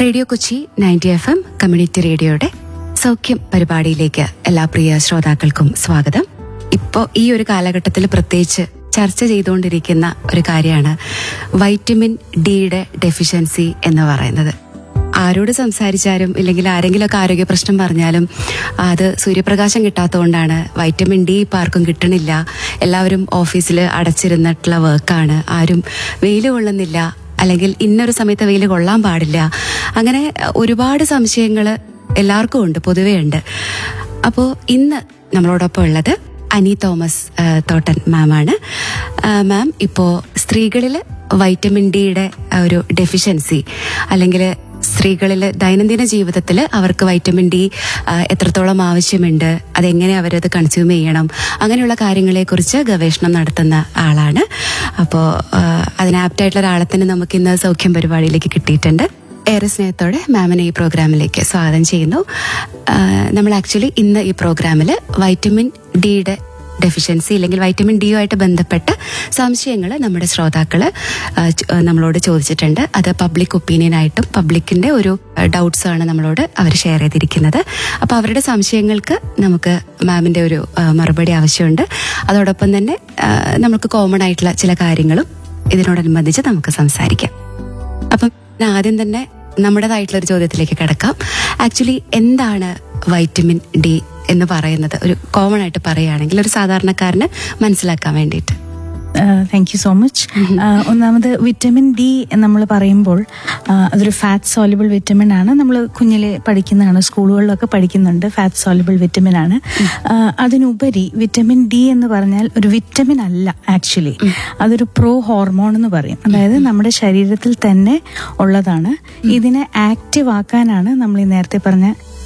Radio Kochi ninety F M community റേഡിയോയുടെ സൗഖ്യം പരിപാടിയിലേക്ക് എല്ലാ പ്രിയ ശ്രോതാക്കൾക്കും സ്വാഗതം ഇപ്പോൾ ഈ ഒരു കാലഘട്ടത്തിൽ പ്രത്യേകിച്ച് ചർച്ച ചെയ്തുകൊണ്ടിരിക്കുന്ന ഒരു കാര്യമാണ് വൈറ്റമിൻ ഡിയുടെ ഡെഫിഷ്യൻസി എന്ന് പറയുന്നത് ആരോട് സംസാരിച്ചാലും ഇല്ലെങ്കിൽ ആരെങ്കിലുമൊക്കെ ആരോഗ്യ പ്രശ്നം പറഞ്ഞാലും അത് സൂര്യപ്രകാശം കിട്ടാത്തതുകൊണ്ടാണ് വൈറ്റമിൻ ഡി ഇപ്പം ആർക്കും കിട്ടണില്ല എല്ലാവരും ഓഫീസിൽ അടച്ചിരുന്നിട്ടുള്ള വർക്കാണ് ആരും വെയിൽ കൊള്ളുന്നില്ല അല്ലെങ്കിൽ ഇന്നൊരു സമയത്ത് വെയിൽ കൊള്ളാൻ പാടില്ല അങ്ങനെ ഒരുപാട് സംശയങ്ങൾ എല്ലാവർക്കും ഉണ്ട് പൊതുവേ ഉണ്ട് അപ്പോൾ ഇന്ന് നമ്മളോടൊപ്പം ഉള്ളത് അനി തോമസ് ആ, തോട്ടൻ മാമാണ് മാം ഇപ്പോൾ സ്ത്രീകളിൽ വൈറ്റമിൻ ഡിയുടെ ഒരു ഡെഫിഷ്യൻസി അല്ലെങ്കിൽ സ്ത്രീകളിൽ ദൈനംദിന ജീവിതത്തിൽ അവർക്ക് വൈറ്റമിൻ ഡി ആ, എത്രത്തോളം ആവശ്യമുണ്ട് അതെങ്ങനെ അവരത് കൺസ്യൂം ചെയ്യണം അങ്ങനെയുള്ള കാര്യങ്ങളെക്കുറിച്ച് ഗവേഷണം നടത്തുന്ന ആളാണ് അപ്പോൾ അതിന് ആപ്റ്റായിട്ടുള്ള ഒരാളെ തന്നെ നമുക്ക് ഇന്ന് സൗഖ്യം പരിപാടിയിലേക്ക് കിട്ടിയിട്ടുണ്ട് ഏറെ സ്നേഹത്തോടെ മാമിനെ ഈ പ്രോഗ്രാമിലേക്ക് സ്വാഗതം ചെയ്യുന്നു ആ, നമ്മൾ ആക്ച്വലി ഇന്ന് ഈ പ്രോഗ്രാമിൽ വൈറ്റമിൻ ഡിയുടെ ഡെഫിഷ്യൻസി അല്ലെങ്കിൽ വൈറ്റമിൻ ഡിയുമായിട്ട് ബന്ധപ്പെട്ട സംശയങ്ങൾ നമ്മുടെ ശ്രോതാക്കൾ നമ്മളോട് ചോദിച്ചിട്ടുണ്ട് അത് പബ്ലിക് ഒപ്പീനിയൻ ആയിട്ടും പബ്ലിക്കിന്റെ ഒരു ഡൗട്ട്സ് ആണ് നമ്മളോട് അവർ ഷെയർ ചെയ്തിരിക്കുന്നത് അപ്പോൾ അവരുടെ സംശയങ്ങൾക്ക് നമുക്ക് മാമിന്റെ ഒരു ആ, മറുപടി ആവശ്യമുണ്ട് അതോടൊപ്പം തന്നെ ആ, നമുക്ക് കോമൺ ആയിട്ടുള്ള ചില കാര്യങ്ങളും ഇതിനോടനുബന്ധിച്ച് നമുക്ക് സംസാരിക്കാം അപ്പം ഞാൻ ആദ്യം തന്നെ നമ്മുടേതായിട്ടുള്ള ഒരു ചോദ്യത്തിലേക്ക് കിടക്കാം ആക്ച്വലി എന്താണ് വൈറ്റമിൻ ഡി എന്ന് പറയുന്നത് ഒരു കോമൺ ആയിട്ട് പറയുകയാണെങ്കിൽ ഒരു സാധാരണക്കാരന് മനസ്സിലാക്കാൻ വേണ്ടിയിട്ട് താങ്ക് യു സോ മച്ച് ഒന്നാമത് വിറ്റമിൻ ഡി നമ്മൾ പറയുമ്പോൾ ആ, അതൊരു ഫാറ്റ് സോലിബിൾ വിറ്റമിൻ ആണ് നമ്മൾ കുഞ്ഞിലെ പഠിക്കുന്നതാണ് സ്കൂളുകളിലൊക്കെ പഠിക്കുന്നുണ്ട് ഫാറ്റ് സോലിബിൾ വിറ്റമിൻ ആണ് ആ, അതിനുപരി വിറ്റമിൻ ഡി എന്ന് പറഞ്ഞാൽ ഒരു വിറ്റമിൻ അല്ല ആക്ച്വലി അതൊരു പ്രോ ഹോർമോൺ എന്ന് പറയും അതായത് നമ്മുടെ ശരീരത്തിൽ തന്നെ ഉള്ളതാണ് ഇതിനെ ആക്റ്റീവ് ആക്കാനാണ് നമ്മൾ ഈ നേരത്തെ പറഞ്ഞ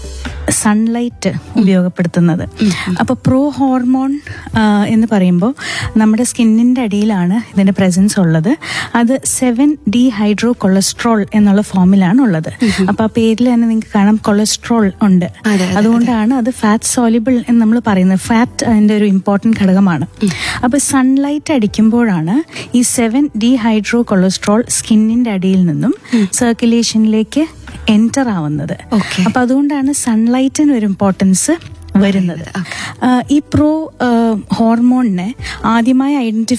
സൺലൈറ്റ് ഉപയോഗപ്പെടുത്തുന്നത് അപ്പൊ പ്രോ ഹോർമോൺ ആ, എന്ന് പറയുമ്പോൾ നമ്മുടെ സ്കിന്നിന്റെ അടിയിലാണ് ഇതിന്റെ പ്രസൻസ് ഉള്ളത് അത് സെവൻ ഡി ഹൈഡ്രോ കൊളസ്ട്രോൾ എന്നുള്ള ഫോമിലാണ് ഉള്ളത് അപ്പൊ ആ പേരിൽ തന്നെ നിങ്ങൾക്ക് കാണാം കൊളസ്ട്രോൾ ഉണ്ട് അതെ, അതെ, അതുകൊണ്ടാണ് അത് ഫാറ്റ് സോലിബിൾ എന്ന് നമ്മൾ പറയുന്നത് ഫാറ്റ് അതിന്റെ ഒരു ഇമ്പോർട്ടന്റ് ഘടകമാണ് അപ്പൊ സൺലൈറ്റ് അടിക്കുമ്പോഴാണ് ഈ സെവൻ ഡി ഹൈഡ്രോ കൊളസ്ട്രോൾ സ്കിന്നിന്റെ അടിയിൽ നിന്നും സർക്കുലേഷനിലേക്ക് എൻറ്റർ ആവുന്നത് Okay. അപ്പൊ അതുകൊണ്ടാണ് സൺലൈറ്റിന് ഒരു ഇമ്പോർട്ടൻസ് വരുന്നത് ആ, ഈ പ്രോ ഹോർമോണിനെ ആദ്യമായി ഐഡന്റിഫൈ